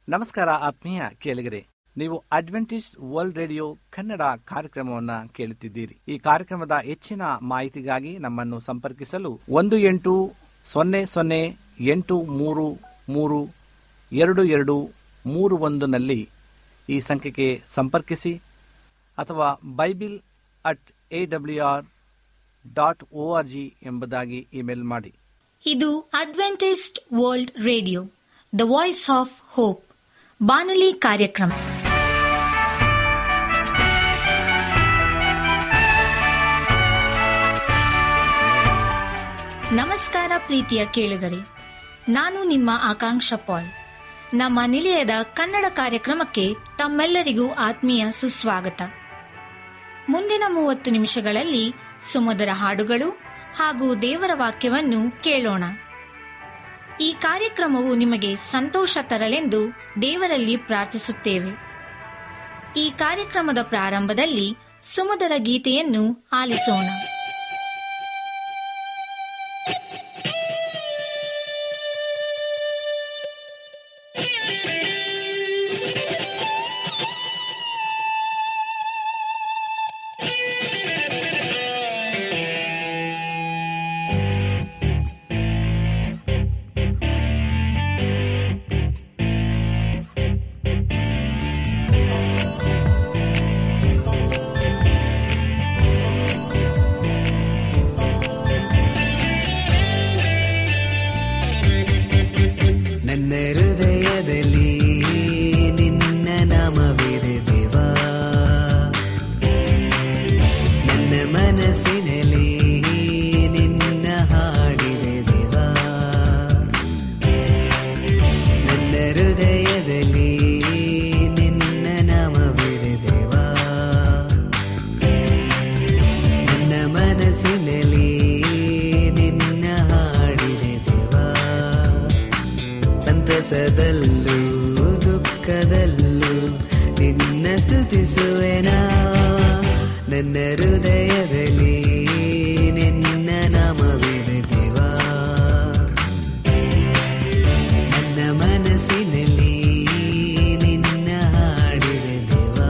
ನಮಸ್ಕಾರ ಆತ್ಮೀಯ ಕೇಳಿಗರೆ ನೀವು ಅಡ್ವೆಂಟಿಸ್ಟ್ ವರ್ಲ್ಡ್ ರೇಡಿಯೋ ಕನ್ನಡ ಕಾರ್ಯಕ್ರಮವನ್ನ ಕೇಳುತ್ತಿದ್ದೀರಿ ಈ ಕಾರ್ಯಕ್ರಮದ ಹೆಚ್ಚಿನ ಮಾಹಿತಿಗಾಗಿ ನಮ್ಮನ್ನು ಸಂಪರ್ಕಿಸಲು ಒಂದು ಎಂಟು ಸೊನ್ನೆ ಸೊನ್ನೆ ಎಂಟು ಮೂರು ಮೂರು ಎರಡು ಎರಡು ಮೂರು ಒಂದನಲ್ಲಿ ಈ ಸಂಖ್ಯೆಗೆ ಸಂಪರ್ಕಿಸಿ ಅಥವಾ Bible at A W R dot O R G ಎಂಬುದಾಗಿ ಇಮೇಲ್ ಮಾಡಿ ಇದು Adventist world radio the voice of hope ಬಾನುಲಿ ಕಾರ್ಯಕ್ರಮ ನಮಸ್ಕಾರ ಪ್ರೀತಿಯ ಕೇಳುಗರೆ ನಾನು ನಿಮ್ಮ ಆಕಾಂಕ್ಷ ಪಾಲ್ ನಮ್ಮ ನಿಲಯದ ಕನ್ನಡ ಕಾರ್ಯಕ್ರಮಕ್ಕೆ ತಮ್ಮೆಲ್ಲರಿಗೂ ಆತ್ಮೀಯ ಸುಸ್ವಾಗತ ಮುಂದಿನ ಮೂವತ್ತು ನಿಮಿಷಗಳಲ್ಲಿ ಸುಮಧುರ ಹಾಡುಗಳು ಹಾಗೂ ದೇವರ ವಾಕ್ಯವನ್ನು ಕೇಳೋಣ ಈ ಕಾರ್ಯಕ್ರಮವು ನಿಮಗೆ ಸಂತೋಷ ತರಲೆಂದು ದೇವರಲ್ಲಿ ಪ್ರಾರ್ಥಿಸುತ್ತೇವೆ ಈ ಕಾರ್ಯಕ್ರಮದ ಪ್ರಾರಂಭದಲ್ಲಿ ಸುಮಧುರ ಗೀತೆಯನ್ನು ಆಲಿಸೋಣ ನನ್ನ ಹೃದಯದಲ್ಲಿ ನಿನ್ನ ನಾಮವಿದೆ ದೇವಾ ನನ್ನ ಮನಸ್ಸಿನಲ್ಲಿ ನಿನ್ನ ಹಾಡಿದೆ ದೇವಾ ನನ್ನ ಹೃದಯದಲ್ಲಿ ನಿನ್ನ ನಾಮವಿದೆ ದೇವಾ ನನ್ನ ಮನಸ್ಸಿನಲ್ಲಿ ನಿನ್ನ ಹಾಡಿದೆ ದೇವಾ ಸಂತಸದಲ್ಲೂ ದುಃಖದಲ್ಲೂ ನಿನ್ನ ಸ್ತುತಿಸುವೆನಾ ನನ್ನ ಹೃದಯದಲ್ಲಿ ನಿನ್ನ ನಾಮವಿದೆ ದೇವಾ ನನ್ನ ಮನಸ್ಸಿನಲ್ಲಿ ನಿನ್ನ ಹಾಡಿದೆ ದೇವಾ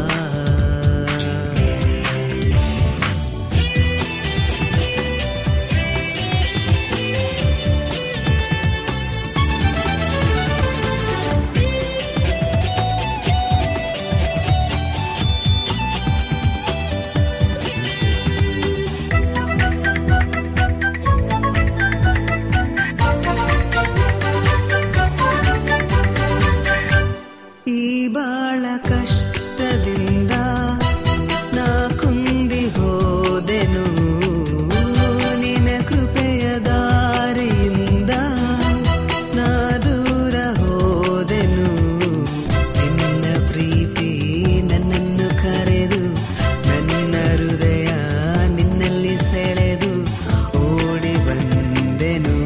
ಈ ಬಾಳ ಕಷ್ಟದಿಂದ ನಾ ಕುಂದಿ ಹೋದೆನು ನಿನ ಕೃಪೆಯ ದಾರಿಯಿಂದ ನಾ ದೂರ ಹೋದೆನು ನಿನ್ನ ಪ್ರೀತಿ ನನ್ನನ್ನು ಕರೆದು ನನ್ನ ಹೃದಯ ನಿನ್ನಲ್ಲಿ ಸೆಳೆದು ಓಡಿ ಬಂದೆನು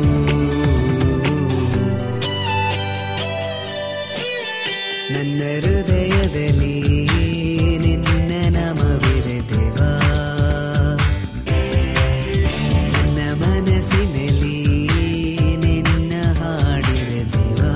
ನನ್ನ ಹೃದಯದಲ್ಲಿ ನಿನ್ನ ನಾಮವಿದೆ ದೇವಾ ನನ್ನ ಮನಸ್ಸಿನಲ್ಲಿ ನಿನ್ನ ಹಾಡಿದೆ ದೇವಾ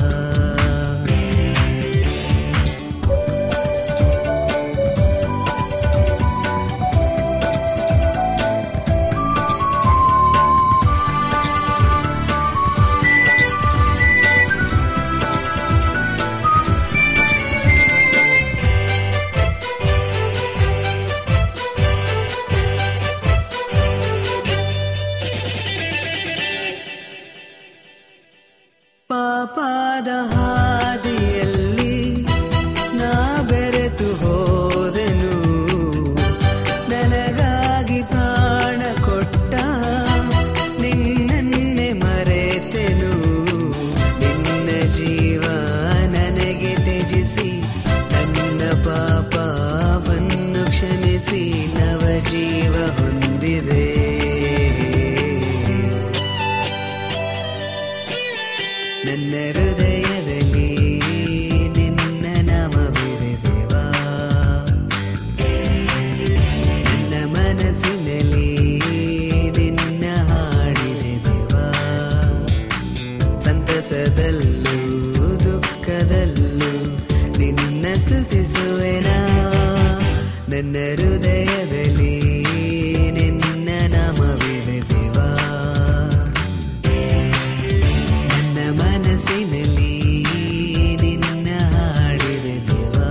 ಪಾಪದ ಹಾದಿಯಲ್ಲಿ ನಾ ಬೆರೆತು ಹೋದೆನು ನನಗಾಗಿ ಪ್ರಾಣ ಕೊಟ್ಟ ನಿನ್ನನ್ನೇ ಮರೆತೆನು ನಿನ್ನ ಜೀವ ನನಗೆ ತ್ಯಜಿಸಿ ನನ್ನ ಪಾಪವನ್ನು ಕ್ಷಮಿಸಿ ನವ ಜೀವ ಹೊಂದಿದೆ ನನ್ನ ಹೃದಯದಲ್ಲಿ ನಿನ್ನ ನಾಮವಿದೆ ದೇವಾ ನನ್ನ ಮನಸ್ಸಿನಲ್ಲಿ ನಿನ್ನ ಹಾಡಿದೆ ದೇವಾ ಸಂತಸದಲ್ಲೂ ದುಃಖದಲ್ಲೂ ಸ್ತುತಿಸುವೆನ ನನ್ನ ಹೃದಯದಲ್ಲಿ ನಿನ್ನ ನಾಮವಿದೆ ದೇವಾ ನನ್ನ ಮನಸ್ಸಿನಲ್ಲಿ ನಿನ್ನ ಹಾಡಿದೆ ದೇವಾ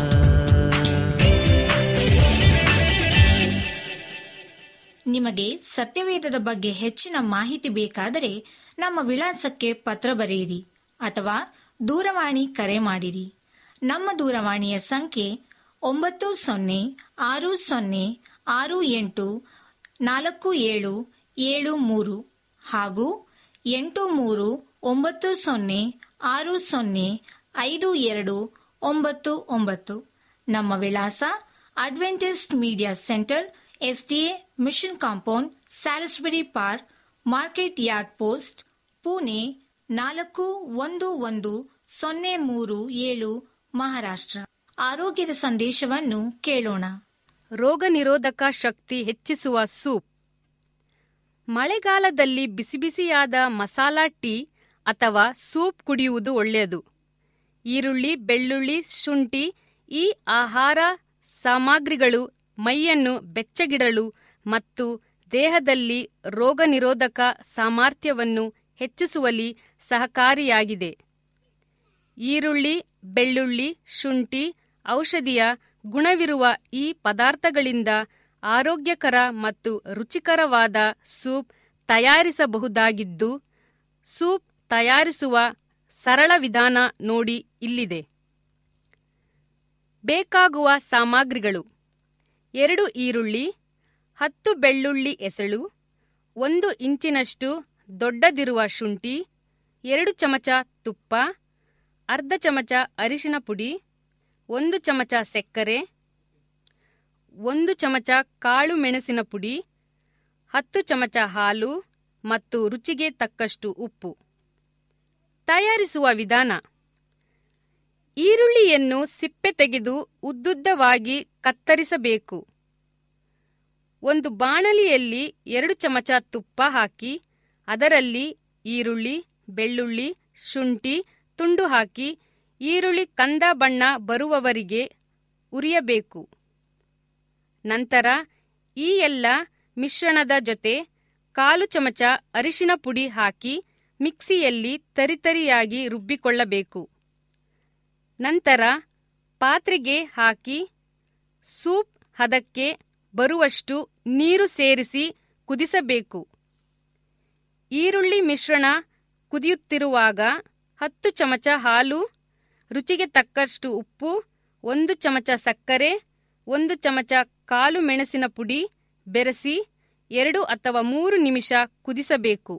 ನಿಮಗೆ ಸತ್ಯವೇದದ ಬಗ್ಗೆ ಹೆಚ್ಚಿನ ಮಾಹಿತಿ ಬೇಕಾದರೆ ನಮ್ಮ ವಿಳಾಸಕ್ಕೆ ಪತ್ರ ಬರೆಯಿರಿ ಅಥವಾ ದೂರವಾಣಿ ಕರೆ ಮಾಡಿರಿ ನಮ್ಮ ದೂರವಾಣಿಯ ಸಂಖ್ಯೆ ಒಂಬತ್ತು ಸೊನ್ನೆ ಆರು ಸೊನ್ನೆ ಆರು ಎಂಟು ನಾಲ್ಕು ಏಳು ಏಳು ಮೂರು ಹಾಗೂ ಎಂಟು ಮೂರು ಒಂಬತ್ತು ಸೊನ್ನೆ ಆರು ಸೊನ್ನೆ ಐದು ಎರಡು ಒಂಬತ್ತು ಒಂಬತ್ತು ನಮ್ಮ ವಿಳಾಸ Adventist media centre SDA mission compound Salisbury park market yard post Pune ನಾಲ್ಕು ಒಂದು ಒಂದು ಸೊನ್ನೆ ಮೂರು ಏಳು ಮಹಾರಾಷ್ಟ್ರ ಆರೋಗ್ಯದ ಸಂದೇಶವನ್ನು ಕೇಳೋಣ ರೋಗ ನಿರೋಧಕ ಶಕ್ತಿ ಹೆಚ್ಚಿಸುವ ಸೂಪ್ ಮಳೆಗಾಲದಲ್ಲಿ ಬಿಸಿ ಬಿಸಿಯಾದ ಮಸಾಲಾ ಟೀ ಅಥವಾ ಸೂಪ್ ಕುಡಿಯುವುದು ಒಳ್ಳೆಯದು ಈರುಳ್ಳಿ ಬೆಳ್ಳುಳ್ಳಿ ಶುಂಠಿ ಈ ಆಹಾರ ಸಾಮಗ್ರಿಗಳು ಮೈಯನ್ನು ಬೆಚ್ಚಗಿಡಲು ಮತ್ತು ದೇಹದಲ್ಲಿ ರೋಗ ನಿರೋಧಕ ಸಾಮರ್ಥ್ಯವನ್ನು ಹೆಚ್ಚಿಸುವಲ್ಲಿ ಸಹಕಾರಿಯಾಗಿದೆ ಈರುಳ್ಳಿ ಬೆಳ್ಳುಳ್ಳಿ ಶುಂಠಿ ಔಷಧಿಯ ಗುಣವಿರುವ ಈ ಪದಾರ್ಥಗಳಿಂದ ಆರೋಗ್ಯಕರ ಮತ್ತು ರುಚಿಕರವಾದ ಸೂಪ್ ತಯಾರಿಸಬಹುದಾಗಿದ್ದು ಸೂಪ್ ತಯಾರಿಸುವ ಸರಳ ವಿಧಾನ ನೋಡಿ ಇಲ್ಲಿದೆ ಬೇಕಾಗುವ ಸಾಮಗ್ರಿಗಳು ಎರಡು ಈರುಳ್ಳಿ ಹತ್ತು ಬೆಳ್ಳುಳ್ಳಿ ಎಸಳು ಒಂದು ಇಂಚಿನಷ್ಟು ದೊಡ್ಡದಿರುವ ಶುಂಠಿ ಎರಡು ಚಮಚ ತುಪ್ಪ ಅರ್ಧ ಚಮಚ ಅರಿಶಿನ ಪುಡಿ ಒಂದು ಚಮಚ ಸಕ್ಕರೆ ಒಂದು ಚಮಚ ಕಾಳು ಮೆಣಸಿನ ಪುಡಿ ಹತ್ತು ಚಮಚ ಹಾಲು ಮತ್ತು ರುಚಿಗೆ ತಕ್ಕಷ್ಟು ಉಪ್ಪು ತಯಾರಿಸುವ ವಿಧಾನ ಈರುಳ್ಳಿಯನ್ನು ಸಿಪ್ಪೆ ತೆಗೆದು ಉದ್ದುದ್ದವಾಗಿ ಕತ್ತರಿಸಬೇಕು ಒಂದು ಬಾಣಲಿಯಲ್ಲಿ ಎರಡು ಚಮಚ ತುಪ್ಪ ಹಾಕಿ ಅದರಲ್ಲಿ ಈರುಳ್ಳಿ ಬೆಳ್ಳುಳ್ಳಿ ಶುಂಠಿ ತುಂಡು ಹಾಕಿ ಈರುಳ್ಳಿ ಕಂದ ಬಣ್ಣ ಬರುವವರೆಗೆ ಉರಿಯಬೇಕು ನಂತರ ಈ ಎಲ್ಲ ಮಿಶ್ರಣದ ಜೊತೆ ಕಾಲು ಚಮಚ ಅರಿಶಿನ ಪುಡಿ ಹಾಕಿ ಮಿಕ್ಸಿಯಲ್ಲಿ ತರಿತರಿಯಾಗಿ ರುಬ್ಬಿಕೊಳ್ಳಬೇಕು ನಂತರ ಪಾತ್ರೆಗೆ ಹಾಕಿ ಸೂಪ್ ಹದಕ್ಕೆ ಬರುವಷ್ಟು ನೀರು ಸೇರಿಸಿ ಕುದಿಸಬೇಕು ಈರುಳ್ಳಿ ಮಿಶ್ರಣ ಕುದಿಯುತ್ತಿರುವಾಗ ಹತ್ತು ಚಮಚ ಹಾಲು ರುಚಿಗೆ ತಕ್ಕಷ್ಟು ಉಪ್ಪು ಒಂದು ಚಮಚ ಸಕ್ಕರೆ ಒಂದು ಚಮಚ ಕಾಲು ಮೆಣಸಿನ ಪುಡಿ ಬೆರೆಸಿ ಎರಡು ಅಥವಾ ಮೂರು ನಿಮಿಷ ಕುದಿಸಬೇಕು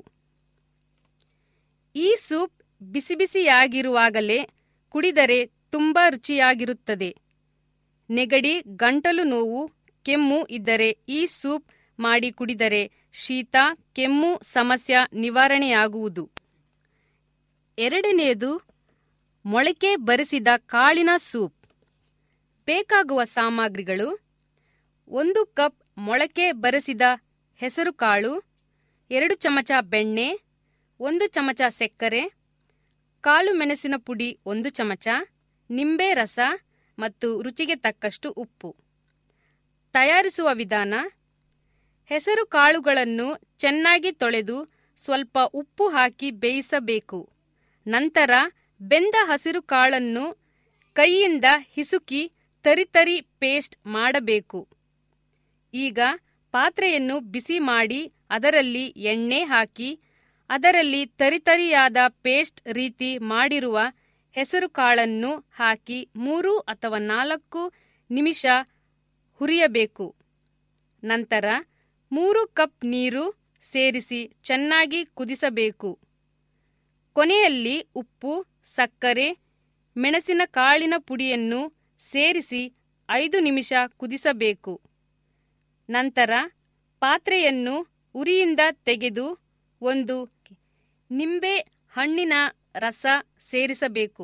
ಈ ಸೂಪ್ ಬಿಸಿ ಬಿಸಿಯಾಗಿರುವಾಗಲೇ ಕುಡಿದರೆ ತುಂಬ ರುಚಿಯಾಗಿರುತ್ತದೆ ನೆಗಡಿ ಗಂಟಲು ನೋವು ಕೆಮ್ಮು ಇದ್ದರೆ ಈ ಸೂಪ್ ಮಾಡಿ ಕುಡಿದರೆ ಶೀತ ಕೆಮ್ಮು ಸಮಸ್ಯೆ ನಿವಾರಣೆಯಾಗುವುದು ಎರಡನೆಯದು ಮೊಳಕೆ ಬರಿಸಿದ ಕಾಳಿನ ಸೂಪ್ ಬೇಕಾಗುವ ಸಾಮಗ್ರಿಗಳು ಒಂದು ಕಪ್ ಮೊಳಕೆ ಬರೆಸಿದ ಹೆಸರುಕಾಳು ಎರಡು ಚಮಚ ಬೆಣ್ಣೆ ಒಂದು ಚಮಚ ಸಕ್ಕರೆ ಕಾಳು ಮೆಣಸಿನ ಪುಡಿ ಒಂದು ಚಮಚ ನಿಂಬೆ ರಸ ಮತ್ತು ರುಚಿಗೆ ತಕ್ಕಷ್ಟು ಉಪ್ಪು ತಯಾರಿಸುವ ವಿಧಾನ ಹೆಸರು ಕಾಳುಗಳನ್ನು ಚೆನ್ನಾಗಿ ತೊಳೆದು ಸ್ವಲ್ಪ ಉಪ್ಪು ಹಾಕಿ ಬೇಯಿಸಬೇಕು ನಂತರ ಬೆಂದ ಹಸಿರು ಕಾಳನ್ನು ಕೈಯಿಂದ ಹಿಸುಕಿ ತರಿತರಿ ಪೇಸ್ಟ್ ಮಾಡಬೇಕು ಈಗ ಪಾತ್ರೆಯನ್ನು ಬಿಸಿ ಮಾಡಿ ಅದರಲ್ಲಿ ಎಣ್ಣೆ ಹಾಕಿ ಅದರಲ್ಲಿ ತರಿತರಿಯಾದ ಪೇಸ್ಟ್ ರೀತಿ ಮಾಡಿರುವ ಹೆಸರು ಕಾಳನ್ನು ಹಾಕಿ ಮೂರು ಅಥವಾ ನಾಲ್ಕು ನಿಮಿಷ ಹುರಿಯಬೇಕು ನಂತರ ಮೂರು ಕಪ್ ನೀರು ಸೇರಿಸಿ ಚೆನ್ನಾಗಿ ಕುದಿಸಬೇಕು ಕೊನೆಯಲ್ಲಿ ಉಪ್ಪು ಸಕ್ಕರೆ ಮೆಣಸಿನ ಕಾಳಿನ ಪುಡಿಯನ್ನು ಸೇರಿಸಿ ಐದು ನಿಮಿಷ ಕುದಿಸಬೇಕು ನಂತರ ಪಾತ್ರೆಯನ್ನು ಉರಿಯಿಂದ ತೆಗೆದು ಒಂದು ನಿಂಬೆ ಹಣ್ಣಿನ ರಸ ಸೇರಿಸಬೇಕು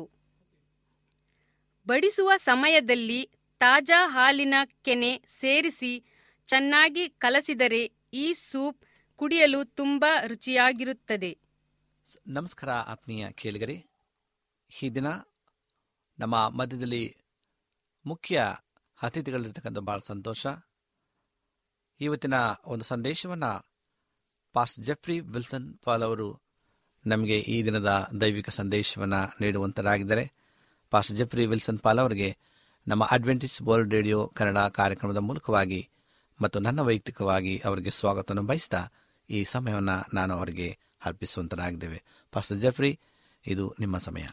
ಬಡಿಸುವ ಸಮಯದಲ್ಲಿ ತಾಜಾ ಹಾಲಿನ ಕೆನೆ ಸೇರಿಸಿ ಚೆನ್ನಾಗಿ ಕಲಸಿದರೆ ಈ ಸೂಪ್ ಕುಡಿಯಲು ತುಂಬ ರುಚಿಯಾಗಿರುತ್ತದೆ ಸ್- ನಮಸ್ಕಾರ ಆತ್ಮೀಯ ಕೇಳಿಗರೆ ಈ ದಿನ ನಮ್ಮ ಮಧ್ಯದಲ್ಲಿ ಮುಖ್ಯ ಅತಿಥಿಗಳಿರ್ತಕ್ಕಂಥ ಭಾಳ ಸಂತೋಷ ಇವತ್ತಿನ ಒಂದು ಸಂದೇಶವನ್ನು ಪಾಸ್ ಜೆಫ್ರಿ ವಿಲ್ಸನ್ ಪಾಲ್ ಅವರು ನಮಗೆ ಈ ದಿನದ ದೈವಿಕ ಸಂದೇಶವನ್ನು ನೀಡುವಂತರಾಗಿದ್ದಾರೆ ಪಾಸ್ ಜೆಫ್ರಿ ವಿಲ್ಸನ್ ಪಾಲ್ ಅವರಿಗೆ ನಮ್ಮ ಅಡ್ವೆಂಟಿಸ್ ವರ್ಲ್ಡ್ ರೇಡಿಯೋ ಕನ್ನಡ ಕಾರ್ಯಕ್ರಮದ ಮೂಲಕವಾಗಿ ಮತ್ತು ನನ್ನ ವೈಯಕ್ತಿಕವಾಗಿ ಅವರಿಗೆ ಸ್ವಾಗತವನ್ನು ಬಯಸ್ತಾ ಈ ಸಮಯವನ್ನು ನಾನು ಅವರಿಗೆ ಅರ್ಪಿಸುವಂತರಾಗಿದ್ದೇವೆ ಪಾಸ್ ಜೆಫ್ರಿ ಇದು ನಿಮ್ಮ ಸಮಯ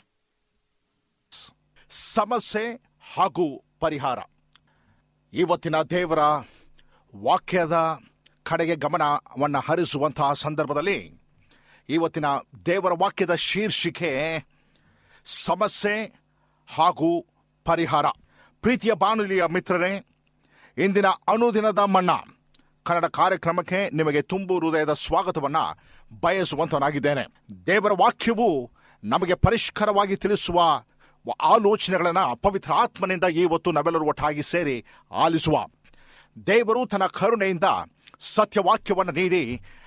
ಸಮಸ್ಯೆ ಹಾಗೂ ಪರಿಹಾರ ಇವತ್ತಿನ ದೇವರ ವಾಕ್ಯದ ಕಡೆಗೆ ಗಮನವನ್ನು ಹರಿಸುವಂತಹ ಸಂದರ್ಭದಲ್ಲಿ ಇವತ್ತಿನ ದೇವರ ವಾಕ್ಯದ ಶೀರ್ಷಿಕೆ ಸಮಸ್ಯೆ ಹಾಗೂ ಪರಿಹಾರ ಪ್ರೀತಿಯ ಬಾನುಲಿಯ ಮಿತ್ರರೇ ಇಂದಿನ ಅನುದಿನದ ಮಣ್ಣ ಕನ್ನಡ ಕಾರ್ಯಕ್ರಮಕ್ಕೆ ನಿಮಗೆ ತುಂಬು ಹೃದಯದ ಸ್ವಾಗತವನ್ನ ಬಯಸುವಂತನಾಗಿದ್ದೇನೆ ದೇವರ ವಾಕ್ಯವು ನಮಗೆ ಪರಿಷ್ಕರವಾಗಿ ತಿಳಿಸುವ ವ- ಆಲೋಚನೆಗಳನ್ನ ಪವಿತ್ರ ಆತ್ಮನಿಂದ ಇವತ್ತು ನಾವೆಲ್ಲರೂ ಒಟ್ಟಾಗಿ ಸೇರಿ ಆಲಿಸುವ ದೇವರು ತನ್ನ ಕರುಣೆಯಿಂದ ಸತ್ಯವಾಕ್ಯವನ್ನು ನೀಡಿ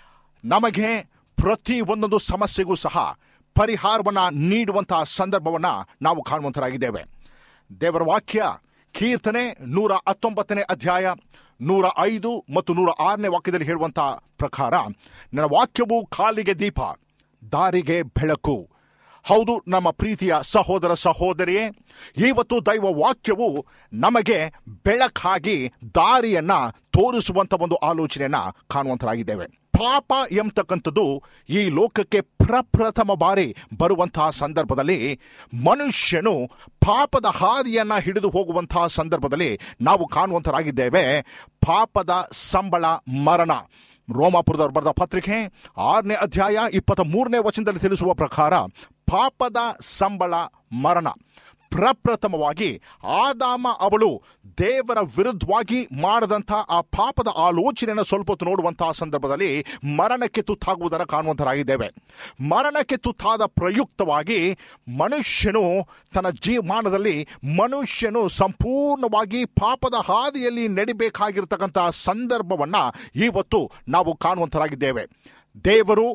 ನಮಗೆ ಪ್ರತಿ ಒಂದೊಂದು ಸಮಸ್ಯೆಗೂ ಸಹ ಪರಿಹಾರವನ್ನ ನೀಡುವಂತಹ ಸಂದರ್ಭವನ್ನ ನಾವು ಕಾಣುವಂತರಾಗಿದ್ದೇವೆ ದೇವರ ವಾಕ್ಯ ಕೀರ್ತನೆ ನೂರ ಹತ್ತೊಂಬತ್ತನೇ ಅಧ್ಯಾಯ ನೂರ ಐದು ಮತ್ತು ನೂರ ಆರನೇ ವಾಕ್ಯದಲ್ಲಿ ಹೇಳುವಂತಹ ಪ್ರಕಾರ ನನ್ನ ವಾಕ್ಯವು ಕಾಲಿಗೆ ದೀಪ ದಾರಿಗೆ ಬೆಳಕು ಹೌದು ನಮ್ಮ ಪ್ರೀತಿಯ ಸಹೋದರ ಸಹೋದರಿಯೇ ಇವತ್ತು ದೈವ ವಾಕ್ಯವು ನಮಗೆ ಬೆಳಕಾಗಿ ದಾರಿಯನ್ನ ತೋರಿಸುವಂತ ಒಂದು ಆಲೋಚನೆಯನ್ನ ಕಾಣುವಂತರಾಗಿದ್ದೇವೆ ಪಾಪ ಎಂಬತಕ್ಕಂಥದ್ದು ಈ ಲೋಕಕ್ಕೆ ಪ್ರಪ್ರಥಮ ಬಾರಿ ಬರುವಂತಹ ಸಂದರ್ಭದಲ್ಲಿ ಮನುಷ್ಯನು ಪಾಪದ ಹಾದಿಯನ್ನ ಹಿಡಿದು ಹೋಗುವಂತಹ ಸಂದರ್ಭದಲ್ಲಿ ನಾವು ಕಾಣುವಂತರಾಗಿದ್ದೇವೆ ಪಾಪದ ಸಂಬಳ ಮರಣ ರೋಮಾಪುರದವರು ಬರೆದ ಪತ್ರಿಕೆ ಆರನೇ ಅಧ್ಯಾಯ ಇಪ್ಪತ್ತ ಮೂರನೇ ವಚನದಲ್ಲಿ ತಿಳಿಸುವ ಪ್ರಕಾರ ಪಾಪದ ಸಂಬಳ ಮರಣ ಪ್ರಪ್ರಥಮವಾಗಿ ಆದಾಮ ಅವಳು ದೇವರ ವಿರುದ್ಧವಾಗಿ ಮಾಡದಂಥ ಆ ಪಾಪದ ಆಲೋಚನೆಯನ್ನು ಸ್ವಲ್ಪ ಹೊತ್ತು ನೋಡುವಂತಹ ಸಂದರ್ಭದಲ್ಲಿ ಮರಣಕ್ಕೆ ತುತ್ತಾಗುವುದನ್ನು ಕಾಣುವಂತರಾಗಿದ್ದೇವೆ ಮರಣಕ್ಕೆ ತುತ್ತಾದ ಪ್ರಯುಕ್ತವಾಗಿ ಮನುಷ್ಯನು ತನ್ನ ಜೀವಮಾನದಲ್ಲಿ ಮನುಷ್ಯನು ಸಂಪೂರ್ಣವಾಗಿ ಪಾಪದ ಹಾದಿಯಲ್ಲಿ ನಡಿಬೇಕಾಗಿರ್ತಕ್ಕಂತಹ ಸಂದರ್ಭವನ್ನ ಇವತ್ತು ನಾವು ಕಾಣುವಂತರಾಗಿದ್ದೇವೆ ದೇವರು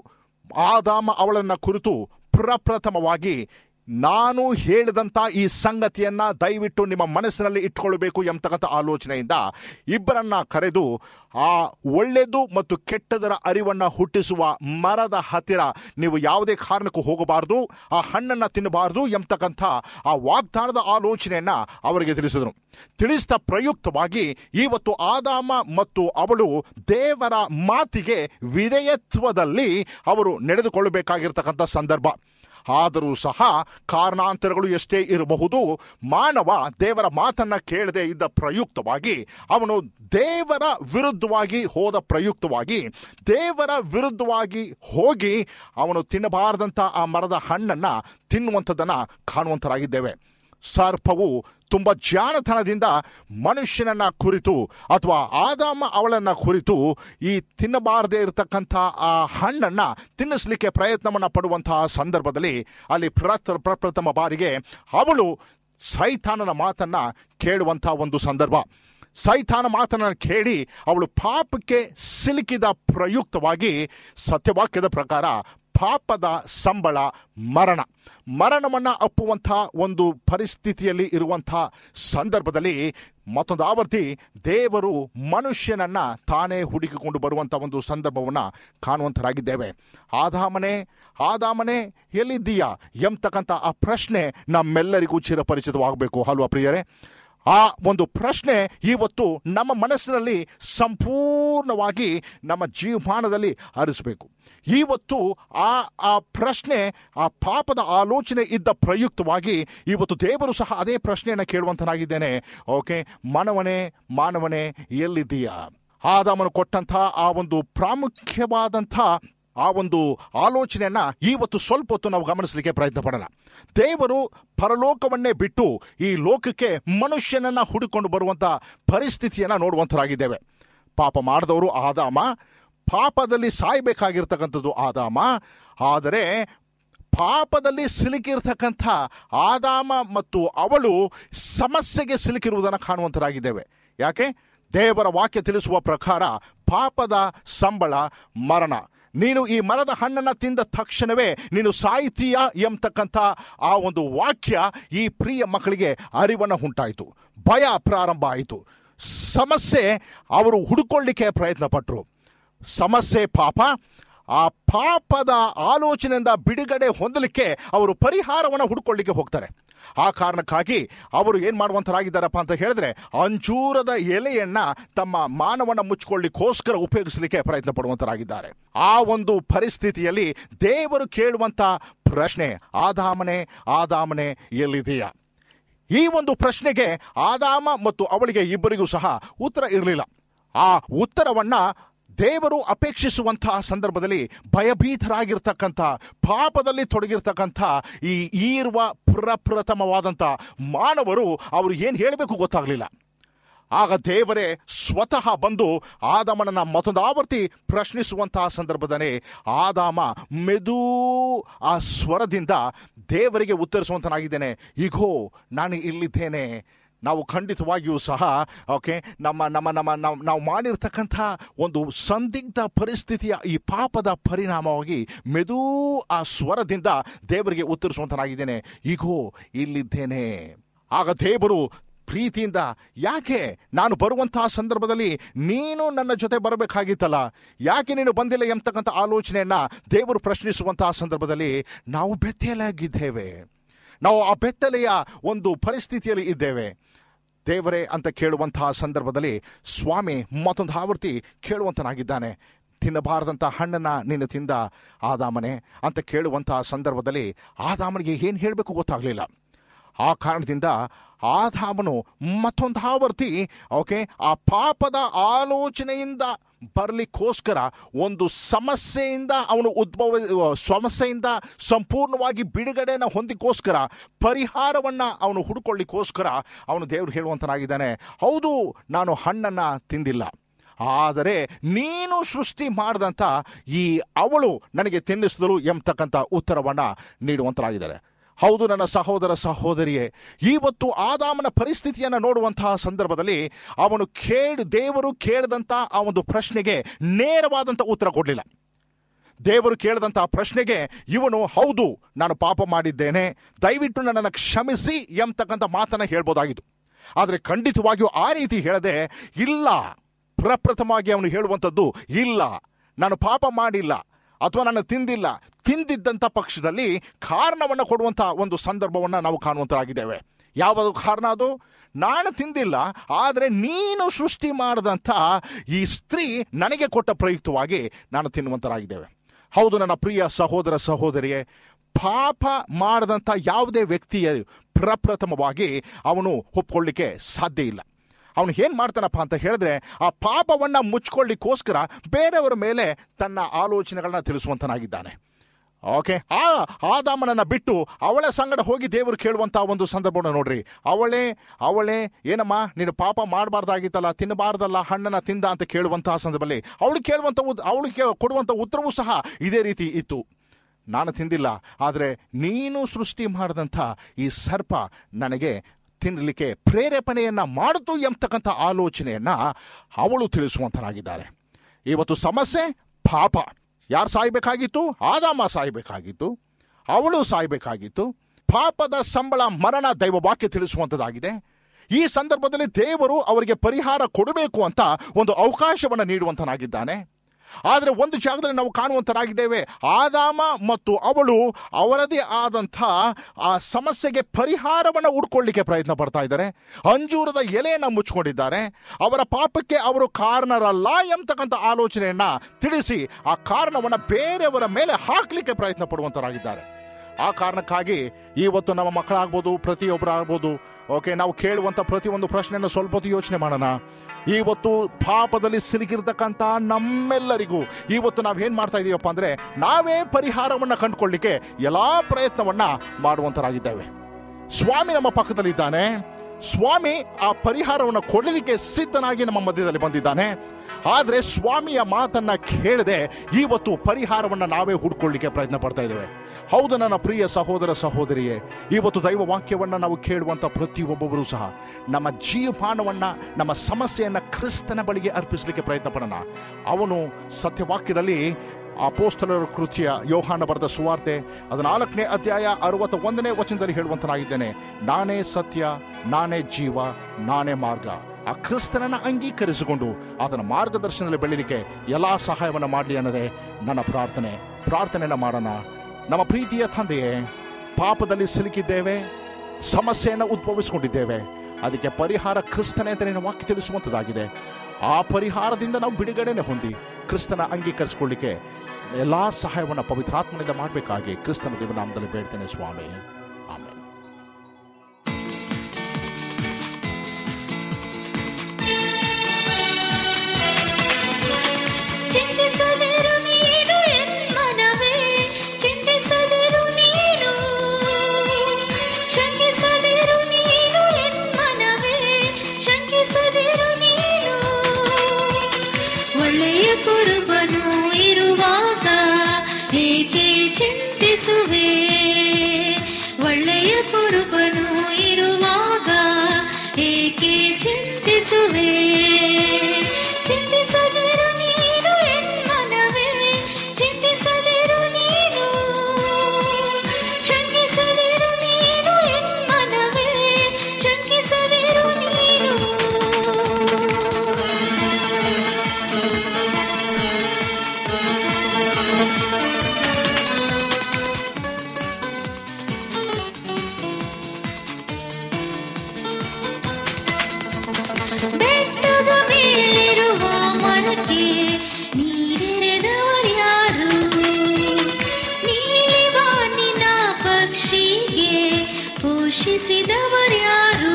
ಆದಾಮ ಅವಳನ್ನ ಕುರಿತು ಪ್ರಪ್ರಥಮವಾಗಿ ನಾನು ಹೇಳಿದಂತ ಈ ಸಂಗತಿಯನ್ನ ದಯವಿಟ್ಟು ನಿಮ್ಮ ಮನಸ್ಸಿನಲ್ಲಿ ಇಟ್ಕೊಳ್ಬೇಕು ಎಂಬತಕ್ಕಂಥ ಆಲೋಚನೆಯಿಂದ ಇಬ್ಬರನ್ನ ಕರೆದು ಆ ಒಳ್ಳೆಯದು ಮತ್ತು ಕೆಟ್ಟದರ ಅರಿವನ್ನ ಹುಟ್ಟಿಸುವ ಮರದ ಹತ್ತಿರ ನೀವು ಯಾವುದೇ ಕಾರಣಕ್ಕೂ ಹೋಗಬಾರದು ಆ ಹಣ್ಣನ್ನ ತಿನ್ನಬಾರದು ಎಂಬತಕ್ಕಂಥ ಆ ವಾಗ್ದಾನದ ಆಲೋಚನೆಯನ್ನ ಅವರಿಗೆ ತಿಳಿಸಿದರು ತಿಳಿಸಿದ ಪ್ರಯುಕ್ತವಾಗಿ ಇವತ್ತು ಆದಾಮ ಮತ್ತು ಅವಳು ದೇವರ ಮಾತಿಗೆ ವಿಧೇಯತ್ವದಲ್ಲಿ ಅವರು ನಡೆದುಕೊಳ್ಳಬೇಕಾಗಿರ್ತಕ್ಕಂಥ ಸಂದರ್ಭ ಆದರೂ ಸಹ ಕಾರಣಾಂತರಗಳು ಎಷ್ಟೇ ಇರಬಹುದು ಮಾನವ ದೇವರ ಮಾತನ್ನ ಕೇಳದೆ ಇದ್ದ ಪ್ರಯುಕ್ತವಾಗಿ ಅವನು ದೇವರ ವಿರುದ್ಧವಾಗಿ ಹೋದ ಪ್ರಯುಕ್ತವಾಗಿ ದೇವರ ವಿರುದ್ಧವಾಗಿ ಹೋಗಿ ಅವನು ತಿನ್ನಬಾರದಂತ ಆ ಮರದ ಹಣ್ಣನ್ನ ತಿನ್ನುವಂಥದ್ದನ್ನ ಕಾಣುವಂತರಾಗಿದ್ದೇವೆ ಸರ್ಪವು ತುಂಬ ಜಾಣತನದಿಂದ ಮನುಷ್ಯನನ್ನ ಕುರಿತು ಅಥವಾ ಆದಾಮ ಅವಳನ್ನ ಕುರಿತು ಈ ತಿನ್ನಬಾರದೇ ಇರತಕ್ಕಂಥ ಆ ಹಣ್ಣನ್ನ ತಿನ್ನಿಸ್ಲಿಕ್ಕೆ ಪ್ರಯತ್ನವನ್ನ ಪಡುವಂತಹ ಸಂದರ್ಭದಲ್ಲಿ ಅಲ್ಲಿ ಪ್ರಥ- ಪ್ರಪ್ರಥಮ ಬಾರಿಗೆ ಅವಳು ಸೈತಾನನ ಮಾತನ್ನ ಕೇಳುವಂತಹ ಒಂದು ಸಂದರ್ಭ ಸೈತಾನ ಮಾತನ್ನ ಕೇಳಿ ಅವಳು ಪಾಪಕ್ಕೆ ಸಿಲುಕಿದ ಪ್ರಯುಕ್ತವಾಗಿ ಸತ್ಯವಾಕ್ಯದ ಪ್ರಕಾರ ಪಾಪದ ಸಂಬಳ ಮರಣ ಮರಣವನ್ನ ಅಪ್ಪುವಂತಹ ಒಂದು ಪರಿಸ್ಥಿತಿಯಲ್ಲಿ ಇರುವಂತಹ ಸಂದರ್ಭದಲ್ಲಿ ಮತ್ತೊಂದು ಆವರ್ತಿ ದೇವರು ಮನುಷ್ಯನನ್ನ ತಾನೇ ಹುಡುಕಿಕೊಂಡು ಬರುವಂತ ಒಂದು ಸಂದರ್ಭವನ್ನ ಕಾಣುವಂತರಾಗಿದ್ದೇವೆ ಆದಾಮನೆ ಆದಾಮನೆ ಎಲ್ಲಿದ್ದೀಯಾ ಎಂಬತಕ್ಕಂಥ ಆ ಪ್ರಶ್ನೆ ನಮ್ಮೆಲ್ಲರಿಗೂ ಚಿರಪರಿಚಿತವಾಗಬೇಕು ಅಲ್ವಾ ಪ್ರಿಯರೇ ಆ ಒಂದು ಪ್ರಶ್ನೆ ಇವತ್ತು ನಮ್ಮ ಮನಸ್ಸಿನಲ್ಲಿ ಸಂಪೂರ್ಣವಾಗಿ ನಮ್ಮ ಜೀವಮಾನದಲ್ಲಿ ಹರಿಸಬೇಕು ಇವತ್ತು ಆ ಆ ಪ್ರಶ್ನೆ ಆ ಪಾಪದ ಆಲೋಚನೆ ಇದ್ದ ಪ್ರಯುಕ್ತವಾಗಿ ಇವತ್ತು ದೇವರು ಸಹ ಅದೇ ಪ್ರಶ್ನೆಯನ್ನು ಕೇಳುವಂತನಾಗಿದ್ದೇನೆ ಓಕೆ ಮಾನವನೇ ಮಾನವನೇ ಎಲ್ಲಿದ್ದೀಯಾ ಆದಾಮನು ಕೊಟ್ಟಂಥ ಆ ಒಂದು ಪ್ರಾಮುಖ್ಯವಾದಂಥ ಆ ಒಂದು ಆಲೋಚನೆಯನ್ನ ಇವತ್ತು ಸ್ವಲ್ಪ ಹೊತ್ತು ನಾವು ಗಮನಿಸಲಿಕ್ಕೆ ಪ್ರಯತ್ನ ಪಡೋಣ ದೇವರು ಪರಲೋಕವನ್ನೇ ಬಿಟ್ಟು ಈ ಲೋಕಕ್ಕೆ ಮನುಷ್ಯನನ್ನ ಹುಡುಕೊಂಡು ಬರುವಂತ ಪರಿಸ್ಥಿತಿಯನ್ನ ನೋಡುವಂತರಾಗಿದ್ದೇವೆ ಪಾಪ ಮಾಡಿದವರು ಆದಾಮ ಪಾಪದಲ್ಲಿ ಸಾಯ್ಬೇಕಾಗಿರ್ತಕ್ಕಂಥದ್ದು ಆದಾಮ ಆದರೆ ಪಾಪದಲ್ಲಿ ಸಿಲುಕಿರ್ತಕ್ಕಂಥ ಆದಾಮ ಮತ್ತು ಅವಳು ಸಮಸ್ಯೆಗೆ ಸಿಲುಕಿರುವುದನ್ನು ಕಾಣುವಂತರಾಗಿದ್ದೇವೆ ಯಾಕೆ ದೇವರ ವಾಕ್ಯ ತಿಳಿಸುವ ಪ್ರಕಾರ ಪಾಪದ ಸಂಬಳ ಮರಣ ನೀನು ಈ ಮರದ ಹಣ್ಣನ್ನ ತಿಂದ ತಕ್ಷಣವೇ ನೀನು ಸಾಯ್ತೀಯ ಎಂಬತಕ್ಕಂಥ ಆ ಒಂದು ವಾಕ್ಯ ಈ ಪ್ರಿಯ ಮಕ್ಕಳಿಗೆ ಅರಿವನ್ನು ಉಂಟಾಯಿತು ಭಯ ಪ್ರಾರಂಭ ಆಯಿತು ಸಮಸ್ಯೆ ಅವರು ಹುಡುಕೊಳ್ಳಿಕ್ಕೆ ಪ್ರಯತ್ನ ಪಟ್ಟರು ಸಮಸ್ಯೆ ಪಾಪ ಆ ಪಾಪದ ಆಲೋಚನೆಯಿಂದ ಬಿಡುಗಡೆ ಹೊಂದಲಿಕ್ಕೆ ಅವರು ಪರಿಹಾರವನ್ನು ಹುಡುಕೊಳ್ಳಿಕ್ಕೆ ಹೋಗ್ತಾರೆ ಆ ಕಾರಣಕ್ಕಾಗಿ ಅವರು ಏನ್ ಮಾಡುವಂತರಾಗಿದ್ದಾರಪ್ಪ ಅಂತ ಹೇಳಿದ್ರೆ ಅಂಜೂರದ ಎಲೆಯನ್ನ ತಮ್ಮ ಮಾನವನ ಮುಚ್ಕೊಳ್ಳಿಕ್ಕೋಸ್ಕರ ಉಪಯೋಗಿಸಲಿಕ್ಕೆ ಪ್ರಯತ್ನ ಪಡುವಂತರಾಗಿದ್ದಾರೆ ಆ ಒಂದು ಪರಿಸ್ಥಿತಿಯಲ್ಲಿ ದೇವರು ಕೇಳುವಂತ ಪ್ರಶ್ನೆ ಆದಾಮನೆ ಆದಾಮನೆ ಎಲ್ಲಿದೆಯಾ ಈ ಒಂದು ಪ್ರಶ್ನೆಗೆ ಆದಾಮ ಮತ್ತು ಅವಳಿಗೆ ಇಬ್ಬರಿಗೂ ಸಹ ಉತ್ತರ ಇರಲಿಲ್ಲ ಆ ಉತ್ತರವನ್ನ ದೇವರು ಅಪೇಕ್ಷಿಸುವಂತಹ ಸಂದರ್ಭದಲ್ಲಿ ಭಯಭೀತರಾಗಿರ್ತಕ್ಕಂಥ ಪಾಪದಲ್ಲಿ ತೊಡಗಿರ್ತಕ್ಕಂಥ ಈ ಈರುವ ಪ್ರಪ್ರಥಮವಾದಂಥ ಮಾನವರು ಅವರು ಏನು ಹೇಳಬೇಕು ಗೊತ್ತಾಗಲಿಲ್ಲ ಆಗ ದೇವರೇ ಸ್ವತಃ ಬಂದು ಆದಾಮನನ್ನ ಮತ್ತೊಂದು ಆವರ್ತಿ ಪ್ರಶ್ನಿಸುವಂತಹ ಸಂದರ್ಭದಲ್ಲಿ ಆದಾಮ ಮೆದು ಆ ಸ್ವರದಿಂದ ದೇವರಿಗೆ ಉತ್ತರಿಸುವಂತನಾಗಿದ್ದೇನೆ ಈಗೋ ನಾನು ಇಲ್ಲಿದ್ದೇನೆ ನಾವು ಖಂಡಿತವಾಗಿಯೂ ಸಹ ಓಕೆ ನಮ್ಮ ನಮ್ಮ ನಮ್ಮ ನಾವು ನಾವು ಮಾಡಿರ್ತಕ್ಕಂಥ ಒಂದು ಸಂದಿಗ್ಧ ಪರಿಸ್ಥಿತಿಯ ಈ ಪಾಪದ ಪರಿಣಾಮವಾಗಿ ಮೆದು ಆ ಸ್ವರದಿಂದ ದೇವರಿಗೆ ಉತ್ತರಿಸುವಂತನಾಗಿದ್ದೇನೆ ಈಗೋ ಇಲ್ಲಿದ್ದೇನೆ ಆಗ ದೇವರು ಪ್ರೀತಿಯಿಂದ ಯಾಕೆ ನಾನು ಬರುವಂತಹ ಸಂದರ್ಭದಲ್ಲಿ ನೀನು ನನ್ನ ಜೊತೆ ಬರಬೇಕಾಗಿತ್ತಲ್ಲ ಯಾಕೆ ನೀನು ಬಂದಿಲ್ಲ ಎಂಬತಕ್ಕಂಥ ಆಲೋಚನೆಯನ್ನ ದೇವರು ಪ್ರಶ್ನಿಸುವಂತಹ ಸಂದರ್ಭದಲ್ಲಿ ನಾವು ಬೆತ್ತಲಾಗಿದ್ದೇವೆ ನಾವು ಆ ಬೆತ್ತಲೆಯ ಒಂದು ಪರಿಸ್ಥಿತಿಯಲ್ಲಿ ಇದ್ದೇವೆ ದೇವರೇ ಅಂತ ಕೇಳುವಂತಹ ಸಂದರ್ಭದಲ್ಲಿ ಸ್ವಾಮಿ ಮತ್ತೊಂದು ಆವರ್ತಿ ಕೇಳುವಂತನಾಗಿದ್ದಾನೆ ತಿನ್ನಬಾರದಂಥ ಹಣ್ಣನ್ನ ನೀನು ತಿಂದ ಆದಾಮನೆ ಅಂತ ಕೇಳುವಂತಹ ಸಂದರ್ಭದಲ್ಲಿ ಆದಾಮನಿಗೆ ಏನು ಹೇಳಬೇಕು ಗೊತ್ತಾಗಲಿಲ್ಲ ಆ ಕಾರಣದಿಂದ ಆದಾಮನು ಮತ್ತೊಂದು ಆವರ್ತಿ ಓಕೆ ಆ ಪಾಪದ ಆಲೋಚನೆಯಿಂದ ಬರಲಿಕ್ಕೋಸ್ಕರ ಒಂದು ಸಮಸ್ಯೆಯಿಂದ ಅವನು ಉದ್ಭವ ಸಮಸ್ಯೆಯಿಂದ ಸಂಪೂರ್ಣವಾಗಿ ಬಿಡುಗಡೆನ ಹೊಂದಿಕೋಸ್ಕರ ಪರಿಹಾರವನ್ನ ಅವನು ಹುಡುಕೊಳ್ಳಿಕ್ಕೋಸ್ಕರ ಅವನು ದೇವರು ಹೇಳುವಂತನಾಗಿದ್ದಾನೆ ಹೌದು ನಾನು ಹಣ್ಣನ್ನ ತಿಂದಿಲ್ಲ ಆದರೆ ನೀನು ಸೃಷ್ಟಿ ಮಾಡಿದಂಥ ಈ ಅವಳು ನನಗೆ ತಿನ್ನಿಸಿದಳು ಎಂಬತಕ್ಕಂಥ ಉತ್ತರವನ್ನ ನೀಡುವಂತರಾಗಿದ್ದಾರೆ ಹೌದು ನನ್ನ ಸಹೋದರ ಸಹೋದರಿಯೇ ಇವತ್ತು ಆದಾಮನ ಪರಿಸ್ಥಿತಿಯನ್ನು ನೋಡುವಂತಹ ಸಂದರ್ಭದಲ್ಲಿ ಅವನು ಕೇಳಿ ದೇವರು ಕೇಳಿದಂಥ ಆ ಒಂದು ಪ್ರಶ್ನೆಗೆ ನೇರವಾದಂಥ ಉತ್ತರ ಕೊಡಲಿಲ್ಲ ದೇವರು ಕೇಳಿದಂತಹ ಪ್ರಶ್ನೆಗೆ ಇವನು ಹೌದು ನಾನು ಪಾಪ ಮಾಡಿದ್ದೇನೆ ದಯವಿಟ್ಟು ನನ್ನನ್ನು ಕ್ಷಮಿಸಿ ಎಂಬತಕ್ಕಂಥ ಮಾತನ್ನ ಹೇಳ್ಬೋದಾಗಿತ್ತು ಆದರೆ ಖಂಡಿತವಾಗಿಯೂ ಆ ರೀತಿ ಹೇಳದೆ ಇಲ್ಲ ಪ್ರಪ್ರಥಮವಾಗಿ ಅವನು ಹೇಳುವಂಥದ್ದು ಇಲ್ಲ ನಾನು ಪಾಪ ಮಾಡಿಲ್ಲ ಅಥವಾ ನಾನು ತಿಂದಿಲ್ಲ ತಿಂದಿದ್ದಂಥ ಪಕ್ಷದಲ್ಲಿ ಕಾರಣವನ್ನು ಕೊಡುವಂಥ ಒಂದು ಸಂದರ್ಭವನ್ನು ನಾವು ಕಾಣುವಂತರಾಗಿದ್ದೇವೆ ಯಾವುದು ಕಾರಣ ಅದು ನಾನು ತಿಂದಿಲ್ಲ ಆದರೆ ನೀನು ಸೃಷ್ಟಿ ಮಾಡಿದಂಥ ಈ ಸ್ತ್ರೀ ನನಗೆ ಕೊಟ್ಟ ಪ್ರಯುಕ್ತವಾಗಿ ನಾನು ತಿನ್ನುವಂತರಾಗಿದ್ದೇವೆ ಹೌದು ನನ್ನ ಪ್ರಿಯ ಸಹೋದರ ಸಹೋದರಿಯೇ ಪಾಪ ಮಾಡದಂಥ ಯಾವುದೇ ವ್ಯಕ್ತಿಯ ಪ್ರಪ್ರಥಮವಾಗಿ ಅವನು ಒಪ್ಕೊಳ್ಳಿಕ್ಕೆ ಸಾಧ್ಯ ಇಲ್ಲ ಅವನು ಏನ್ ಮಾಡ್ತಾನಪ್ಪ ಅಂತ ಹೇಳಿದ್ರೆ ಆ ಪಾಪವನ್ನ ಮುಚ್ಕೊಳ್ಳಿಕ್ಕೋಸ್ಕರ ಬೇರೆಯವರ ಮೇಲೆ ತನ್ನ ಆಲೋಚನೆಗಳನ್ನ ತಿಳಿಸುವಂತನಾಗಿದ್ದಾನೆ ಓಕೆ ಆ ಆದಾಮನನ್ನ ಬಿಟ್ಟು ಅವಳ ಸಂಗಡ ಹೋಗಿ ದೇವರು ಕೇಳುವಂತ ಒಂದು ಸಂದರ್ಭವನ್ನು ನೋಡ್ರಿ ಅವಳೇ ಅವಳೇ ಏನಮ್ಮ ನೀನು ಪಾಪ ಮಾಡಬಾರ್ದಾಗಿತ್ತಲ್ಲ ತಿನ್ನಬಾರ್ದಲ್ಲ ಹಣ್ಣನ್ನ ತಿಂದ ಅಂತ ಕೇಳುವಂತಹ ಸಂದರ್ಭದಲ್ಲಿ ಅವಳು ಕೇಳುವಂತ ಅವಳಿಗೆ ಕೊಡುವಂತ ಉತ್ತರವೂ ಸಹ ಇದೇ ರೀತಿ ಇತ್ತು ನಾನು ತಿಂದಿಲ್ಲ ಆದರೆ ನೀನು ಸೃಷ್ಟಿ ಮಾಡಿದಂಥ ಈ ಸರ್ಪ ನನಗೆ ತಿನ್ನಲಿಕ್ಕೆ ಪ್ರೇರೇಪಣೆಯನ್ನ ಮಾಡಿತು ಎಂಬತಕ್ಕಂಥ ಆಲೋಚನೆಯನ್ನ ಅವಳು ತಿಳಿಸುವಂತರಾಗಿದ್ದಾರೆ ಇವತ್ತು ಸಮಸ್ಯೆ ಪಾಪ ಯಾರು ಸಾಯ್ಬೇಕಾಗಿತ್ತು ಆದಾಮ ಸಾಯ್ಬೇಕಾಗಿತ್ತು ಅವಳು ಸಾಯ್ಬೇಕಾಗಿತ್ತು ಪಾಪದ ಸಂಬಳ ಮರಣ ದೈವ ವಾಕ್ಯ ತಿಳಿಸುವಂಥದ್ದಾಗಿದೆ ಈ ಸಂದರ್ಭದಲ್ಲಿ ದೇವರು ಅವರಿಗೆ ಪರಿಹಾರ ಕೊಡಬೇಕು ಅಂತ ಒಂದು ಅವಕಾಶವನ್ನು ನೀಡುವಂತನಾಗಿದ್ದಾನೆ ಆದರೆ ಒಂದು ಜಾಗದಲ್ಲಿ ನಾವು ಕಾಣುವಂತರಾಗಿದ್ದೇವೆ ಆದಾಮ ಮತ್ತು ಅವಳು ಅವರದೇ ಆದಂಥ ಆ ಸಮಸ್ಯೆಗೆ ಪರಿಹಾರವನ್ನು ಹುಡ್ಕೊಳ್ಳಿಕ್ಕೆ ಪ್ರಯತ್ನ ಪಡ್ತಾ ಇದ್ದಾರೆ ಅಂಜೂರದ ಎಲೆಯನ್ನು ಮುಚ್ಕೊಂಡಿದ್ದಾರೆ ಅವರ ಪಾಪಕ್ಕೆ ಅವರು ಕಾರಣರಲ್ಲ ಎಂಬತಕ್ಕಂಥ ಆಲೋಚನೆಯನ್ನ ತಿಳಿಸಿ ಆ ಕಾರಣವನ್ನು ಬೇರೆಯವರ ಮೇಲೆ ಹಾಕಲಿಕ್ಕೆ ಪ್ರಯತ್ನ ಪಡುವಂತರಾಗಿದ್ದಾರೆ ಆ ಕಾರಣಕ್ಕಾಗಿ ಇವತ್ತು ನಮ್ಮ ಮಕ್ಕಳಾಗ್ಬೋದು ಪ್ರತಿಯೊಬ್ಬರಾಗ್ಬೋದು ಓಕೆ ನಾವು ಕೇಳುವಂಥ ಪ್ರತಿಯೊಂದು ಪ್ರಶ್ನೆಯನ್ನು ಸ್ವಲ್ಪ ಹೊತ್ತು ಯೋಚನೆ ಮಾಡೋಣ ಇವತ್ತು ಪಾಪದಲ್ಲಿ ಸಿಲುಕಿರ್ತಕ್ಕಂಥ ನಮ್ಮೆಲ್ಲರಿಗೂ ಇವತ್ತು ನಾವು ಏನ್ ಮಾಡ್ತಾ ಇದೀವಪ್ಪ ಅಂದ್ರೆ ನಾವೇ ಪರಿಹಾರವನ್ನ ಕಂಡುಕೊಳ್ಳಿಕ್ಕೆ ಎಲ್ಲಾ ಪ್ರಯತ್ನವನ್ನ ಮಾಡುವಂತರಾಗಿದ್ದೇವೆ ಸ್ವಾಮಿ ನಮ್ಮ ಪಕ್ಕದಲ್ಲಿದ್ದಾನೆ ಸ್ವಾಮಿ ಆ ಪರಿಹಾರವನ್ನು ಕೊಡಲಿಕ್ಕೆ ಸಿದ್ಧನಾಗಿ ನಮ್ಮ ಮಧ್ಯದಲ್ಲಿ ಬಂದಿದ್ದಾನೆ ಆದರೆ ಸ್ವಾಮಿಯ ಮಾತನ್ನ ಕೇಳದೆ ಇವತ್ತು ಪರಿಹಾರವನ್ನ ನಾವೇ ಹುಡ್ಕೊಳ್ಳಿಕ್ಕೆ ಪ್ರಯತ್ನ ಪಡ್ತಾ ಇದ್ದೇವೆ ಹೌದು ನನ್ನ ಪ್ರಿಯ ಸಹೋದರ ಸಹೋದರಿಯೇ ಇವತ್ತು ದೈವ ವಾಕ್ಯವನ್ನ ನಾವು ಕೇಳುವಂತ ಪ್ರತಿಯೊಬ್ಬೊಬ್ಬರು ಸಹ ನಮ್ಮ ಜೀವಮಾನವನ್ನ ನಮ್ಮ ಸಮಸ್ಯೆಯನ್ನ ಕ್ರಿಸ್ತನ ಬಳಿಗೆ ಅರ್ಪಿಸಲಿಕ್ಕೆ ಪ್ರಯತ್ನ ಪಡೋಣ ಅವನು ಸತ್ಯವಾಕ್ಯದಲ್ಲಿ ಅಪೋಸ್ತಲರ ಕೃತಿಯ ಯೋಹಾನ ಬರೆದ ಸುವಾರ್ತೆ ಹದಿನಾಲ್ಕನೇ ಅಧ್ಯಾಯ ಅರವತ್ತ ಒಂದನೇ ವಚನದಲ್ಲಿ ಹೇಳುವಂತನಾಗಿದ್ದೇನೆ ನಾನೇ ಸತ್ಯ ನಾನೇ ಜೀವ ನಾನೇ ಮಾರ್ಗ ಆ ಕ್ರಿಸ್ತನನ್ನ ಅಂಗೀಕರಿಸಿಕೊಂಡು ಆತನ ಮಾರ್ಗದರ್ಶನದಲ್ಲಿ ಬೆಳೀಲಿಕ್ಕೆ ಎಲ್ಲಾ ಸಹಾಯವನ್ನು ಮಾಡಲಿ ಅನ್ನೋದೇ ನನ್ನ ಪ್ರಾರ್ಥನೆ ಪ್ರಾರ್ಥನೆಯನ್ನು ಮಾಡೋಣ ನಮ್ಮ ಪ್ರೀತಿಯ ತಂದೆಯೇ ಪಾಪದಲ್ಲಿ ಸಿಲುಕಿದ್ದೇವೆ ಸಮಸ್ಯೆಯನ್ನು ಉದ್ಭವಿಸಿಕೊಂಡಿದ್ದೇವೆ ಅದಕ್ಕೆ ಪರಿಹಾರ ಕ್ರಿಸ್ತನೇ ಅಂತ ನಿನ್ನ ವಾಕ್ಯ ತಿಳಿಸುವಂಥದ್ದಾಗಿದೆ ಆ ಪರಿಹಾರದಿಂದ ನಾವು ಬಿಡುಗಡೆನೆ ಹೊಂದಿ ಕ್ರಿಸ್ತನ ಅಂಗೀಕರಿಸಿಕೊಳ್ಳಿಕ್ಕೆ ಎಲ್ಲ ಸಹಾಯವನ್ನು ಪವಿತ್ರಾತ್ಮನಿಂದ ಮಾಡಬೇಕಾಗಿ ಕ್ರಿಸ್ತನ ದೇವನಾಮದಲ್ಲಿ ಬೇಡ್ತೇನೆ ಸ್ವಾಮಿ ಆಮೇಲೆ ಚಿಂತಿಸದಿರು ನೀನು ಎನ್ಮನವೇ ಚಿಂತಿಸದಿರು ನೀನು ಶಂಕಿಸದಿರು ನೀನು ಎನ್ಮನವೇ ಶಂಕಿಸದಿರು ನೀನು ಒಳ್ಳೆಯ ಕುರುಬನು ಇರುವಾಗ ಏಕೆ ಚಿಂತಿಸುವೆ ಒಳ್ಳೆಯ ಕುರುಬನು ಇರುವಾಗ ಏಕೆ ಚಿಂತಿಸುವೆ ಚಿಂತಿಸದಿರು ನೀನು ಎನ್ಮನವೇ ಚಿಂತಿಸದಿರು ನೀನು ಶಂಕಿಸದಿರು ನೀನು ಎನ್ಮನವೇ ಶಂಕಿಸದಿರು ನೀನು ಬೆಟ್ಟದ ಮೇಲಿರುವ ಮರಕ್ಕೆ ನೀರೆರೆದವರ್ಯಾರು ನೀಲಿವಾನಿನ ಪಕ್ಷಿಗೆ ಪೋಷಿಸಿದವರ್ಯಾರು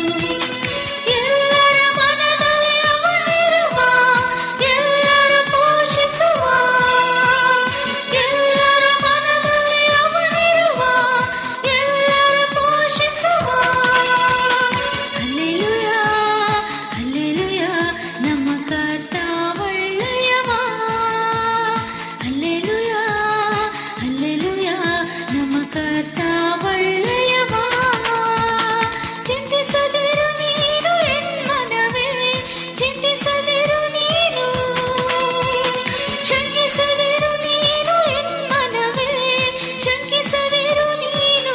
ಎಲ್ಲರ ಮನದಲ್ಲಿ ಅವನಿರುವ ಎಲ್ಲರ ಪೋಷಿಸುವ ಎಲ್ಲರ ಮನದಲ್ಲಿ ಅವನಿರುವ ಎಲ್ಲರ ಪೋಷಿಸುವ ಅಲ್ಲೆಲುಯ ಅಲ್ಲೆಲುಯ ನಮ್ಮ ಕರ್ತ ಒಳ್ಳೆಯವ ಅಲ್ಲೆಲುಯ ಅಲ್ಲೆಲುಯ ನಮ್ಮ ಕರ್ತ ಒಳ್ಳೆಯವ ಚಿಂತಿಸದಿರು ನೀನು ಎನ್ಮನವೇ ಚಿಂತಿಸದಿರು ನೀನು ಶಂಕಿಸದಿರು ನೀನು ಎನ್ಮನವೇ ಶಂಕಿಸದಿರು ನೀನು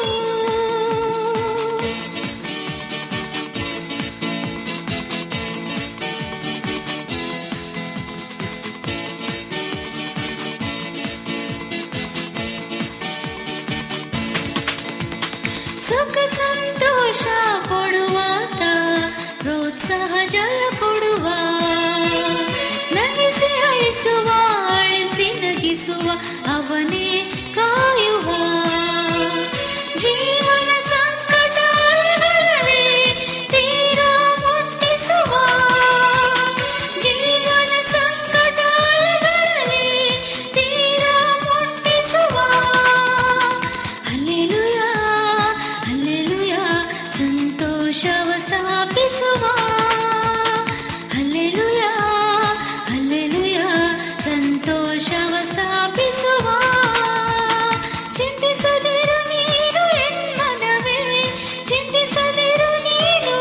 ಸುಖ ಸಂತೋಷ ಕೊಡುವಾತ ಪ್ರೋತ್ಸಾಹ ಜಯ ಕೊಡುವ ನಗಿಸಿ ಅಳಿಸುವ ಅಳಿಸಿ ನಗಿಸುವ ಅವನೇ ಕಾಯುವ ಜೀವನ ಸಂಕಟ ಅಲೆಗಳಲ್ಲಿ ತೀರ ಮುಟ್ಟಿಸುವ ಜೀವನ ಸಂಕಟ ಅಲೆಗಳಲ್ಲಿ ತೀರ ಮುಟ್ಟಿಸುವ ಅಲ್ಲೆಲುಯ ಅಲ್ಲೆಲುಯ ಸಂತೋಷವ ಸ್ಥಾಪಿಸುವ ಅಲ್ಲೆಲುಯ ಅಲ್ಲೆಲುಯ ಸಂತೋಷವ ಸ್ಥಾಪಿಸುವ ಚಿಂತಿಸದಿರು ನೀನು ಎನ್ಮನವೇ ಚಿಂತಿಸದಿರು ನೀನು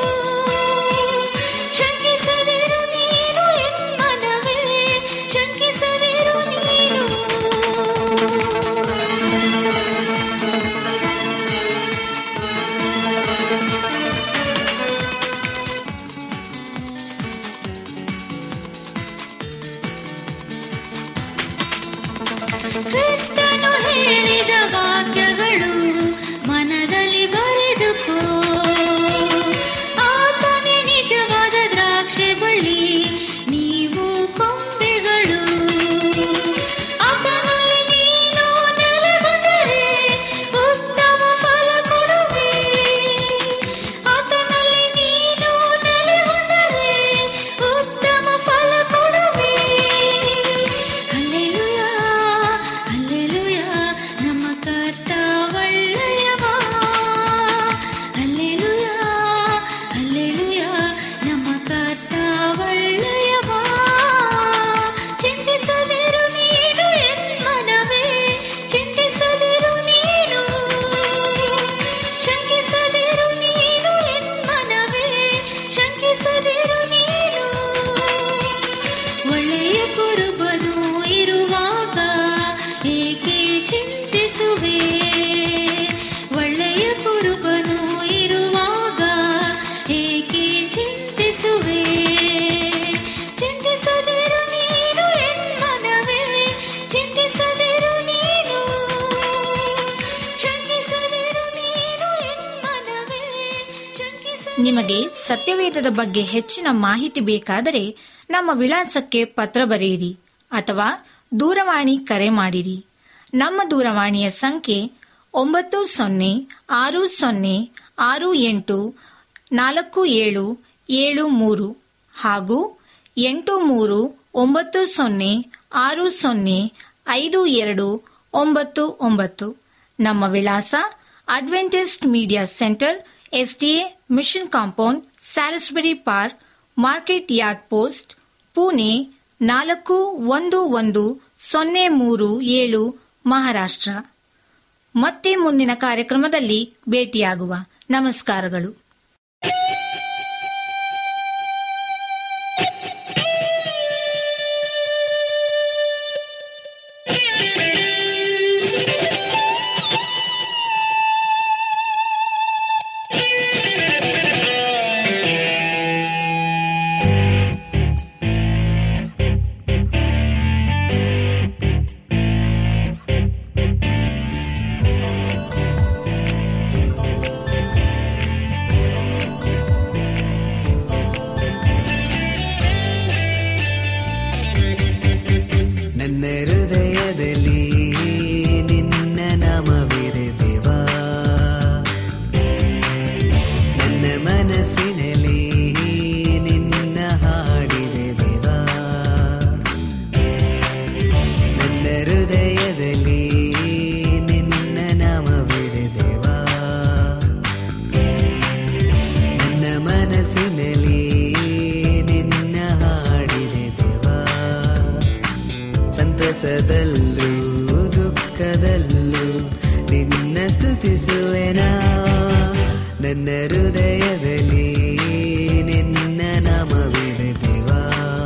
ಶಂಕಿಸದಿರು ನೀನು ಎನ್ಮನವೇ ಶಂಕಿಸದಿರು ನೀನು ಕ್ರಿಸ್ತನು ಹೇಳಿದ ವಾಕ್ಯಗಳು ಮನದಲ್ಲಿ ಬರೆದುಕೋ ಆತನೇ ನಿಜವಾದ ದ್ರಾಕ್ಷೆ ಬಳ್ಳಿ ನೀವು ಕೊಂಬೆಗಳು ಆತನಲ್ಲಿ ನೀನು ನೆಲೆಗೊಂಡರೆ ಉತ್ತಮ ಫಲ ಕೊಡುವೆ ಆತನಲ್ಲಿ ನೀನು ನೆಲೆಗೊಂಡರೆ ಉತ್ತಮ ಫಲ ಕೊಡುವೆ ಅಲ್ಲೆಲುಯ ಅಲ್ಲೆಲುಯ ನಮ್ಮ ನಿಮಗೆ ಸತ್ಯವೇದದ ಬಗ್ಗೆ ಹೆಚ್ಚಿನ ಮಾಹಿತಿ ಬೇಕಾದರೆ ನಮ್ಮ ವಿಳಾಸಕ್ಕೆ ಪತ್ರ ಬರೆಯಿರಿ ಅಥವಾ ದೂರವಾಣಿ ಕರೆ ಮಾಡಿರಿ ನಮ್ಮ ದೂರವಾಣಿಯ ಸಂಖ್ಯೆ ಒಂಬತ್ತು ಸೊನ್ನೆ ಆರು ಸೊನ್ನೆ ಆರು ಎಂಟು ನಾಲ್ಕು ಏಳು ಏಳು ಮೂರು ಹಾಗೂ ಎಂಟು ಮೂರು ಒಂಬತ್ತು ಸೊನ್ನೆ ಆರು ಸೊನ್ನೆ ಐದು ಎರಡು ಒಂಬತ್ತು ಒಂಬತ್ತು ನಮ್ಮ ವಿಳಾಸ Adventist media centre SDA mission compound Salisbury park market yard post Pune ನಾಲ್ಕು ಒಂದು ಒಂದು ಸೊನ್ನೆ ಮೂರು ಏಳು ಮಹಾರಾಷ್ಟ್ರ ಮತ್ತೆ ಮುಂದಿನ ಕಾರ್ಯಕ್ರಮದಲ್ಲಿ ಭೇಟಿಯಾಗುವ ನಮಸ್ಕಾರಗಳು ನನ್ನ ಹೃದಯದಲ್ಲಿ ನಿನ್ನ ನಾಮವಿದೆ ದೇವಾ ನನ್ನ ಮನಸ್ಸಿನಲ್ಲಿ ನಿನ್ನ ಹಾಡಿದೆ ದೇವಾ ನನ್ನ ಹೃದಯದಲ್ಲಿ ನಿನ್ನ ನಾಮವಿದೆ ದೇವಾ ನನ್ನ ಮನಸ್ಸಿನಲ್ಲಿ ನಿನ್ನ ಹಾಡಿದೆ ದೇವಾ ಸಂತಸದಲ್ಲೂ ದುಃಖದಲ್ಲೂ ನಿನ್ನ ಸ್ತುತಿಸುವೆನಾ ನನ್ನ ಹೃದಯದಲ್ಲಿ ನಿನ್ನ ನಾಮವಿದೆ ದೇವಾ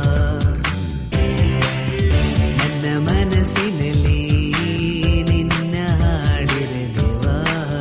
ನನ್ನ ಮನಸ್ಸಿನಲ್ಲಿ ನಿನ್ನ ಹಾಡಿದೆ ದೇವಾ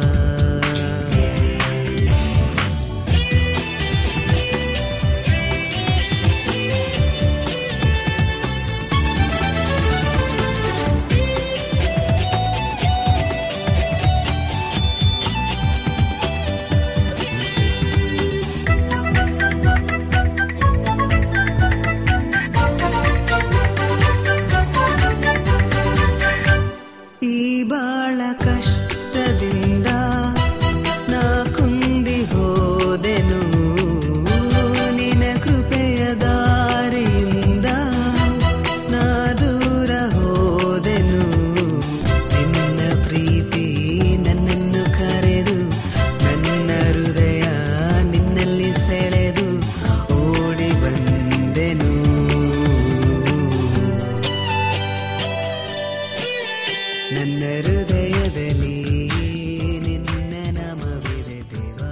ಈ ಬಾಳ ಕಷ್ಟದಿಂದ ನಾ ಕುಂದಿ ಹೋದೆನು ನಿನ ಕೃಪೆಯ ದಾರಿಯಿಂದ ನಾ ದೂರ ಹೋದೆನು ನಿನ್ನ ಪ್ರೀತಿ ನನ್ನನ್ನು ಕರೆದು ನನ್ನ ಹೃದಯ ನಿನ್ನಲ್ಲಿ ಸೆಳೆದು ಓಡಿ ಬಂದೆನು ನನ್ನ ಹೃದಯದಲ್ಲಿ ನಿನ್ನ ನಾಮವಿದೆ ದೇವಾ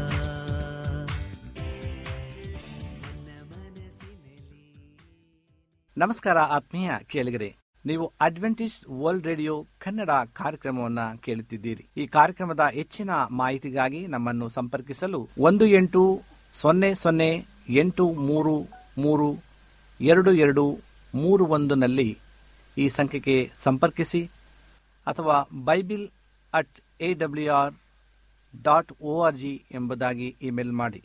ನನ್ನ ಮನಸ್ಸಿನಲ್ಲಿ ನಮಸ್ಕಾರ ಆತ್ಮೀಯ ಕೇಳಿಗರೆ ನೀವು ಅಡ್ವೆಂಟಿಸ್ಟ್ ವರ್ಲ್ಡ್ ರೇಡಿಯೋ ಕನ್ನಡ ಕಾರ್ಯಕ್ರಮವನ್ನ ಕೇಳುತ್ತಿದ್ದೀರಿ ಈ ಕಾರ್ಯಕ್ರಮದ ಹೆಚ್ಚಿನ ಮಾಹಿತಿಗಾಗಿ ನಮ್ಮನ್ನು ಸಂಪರ್ಕಿಸಲು ಒಂದು ಎಂಟು ಸೊನ್ನೆ ಸೊನ್ನೆ ಎಂಟು ಮೂರು ಮೂರು ಎರಡು ಎರಡು ಮೂರು ಒಂದನಲ್ಲಿ ಈ ಸಂಖ್ಯೆಗೆ ಸಂಪರ್ಕಿಸಿ ಅಥವಾ Bible at A W R dot O R G ಎಂಬುದಾಗಿ ಇಮೇಲ್ ಮಾಡಿ